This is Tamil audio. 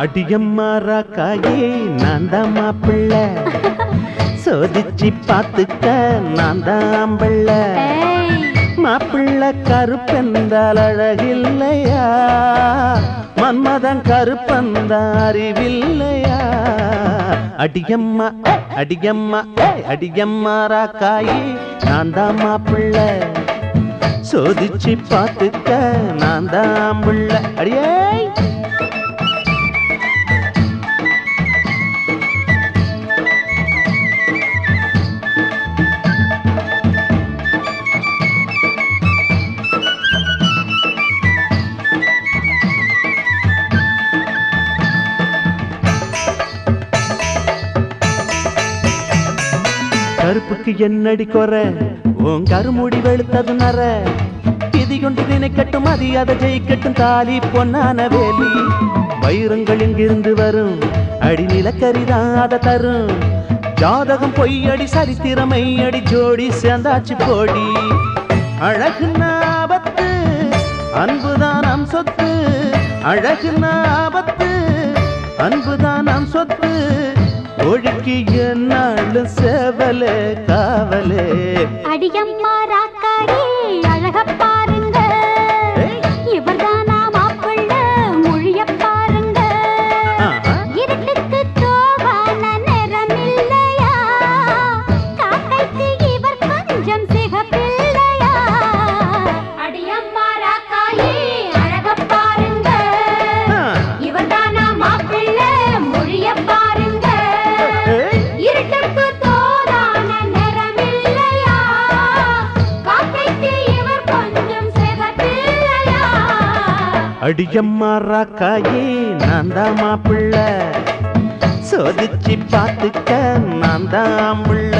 அடியம்மாரா காயே நான் தான் மாப்பிள்ள சோதிச்சு பார்த்துக்க நான் தான் ஆம்பள்ள ஏய், மாப்பிள்ள கருப்பென்றால் அழகில்லையா மன்மதன் கருப்பந்தான் அறிவில்லையா அடியம்மா ஏ, அடியம்மா ஏ, அடியம்மாரா காயே நான் தான் மாப்பிள்ள சோதிச்சு பார்த்துக்க நான் தான் புள்ள அடியே கருப்புக்கு என்னடி குறை உன் கருமுடி வெளுத்தது நர விதி கொண்டு நினைக்கட்டும் அது அதை ஜெயிக்கட்டும் தாலி பொன்னான வேலி வைரங்கள் இங்கிருந்து வரும் அடி நிலக்கரிதான் அதை தரும் ஜாதகம் பொய்யடி சரித்திரமை அடி ஜோடி சேர்ந்தாச்சு போடி அழகு ஆபத்து அன்புதான் நம் சொத்து அழகு ஆபத்து அன்புதான் நம் சொத்து ஒழுக்கி என்னாலும் சேவலே காவலே அடியம்மா ராக்காயே அழக பாருங்க இவர்தானா மாப்பிள்ள மொழிய பாருங்க ஆஹா. இருட்டுக்கு தோவான நிறமில்லையா காக்கைக்கு இவர் கொஞ்சம் சிகப்பில்லையா அடியம்மா ராக்காயே அழக பாருங்க ஆ. இவர்தானா மாப்பிள்ள மொழிய பாருங்க ஏய். இருட்டுக்கு தோதான நிறமில்லையா காக்கைக்கு இவர் கொஞ்சம் சிகப்பில்லையா அடியம்மாரா காயே நான் தான் மாப்பிள்ள சோதிச்சு பார்த்துக்க நான் தான் புள்ள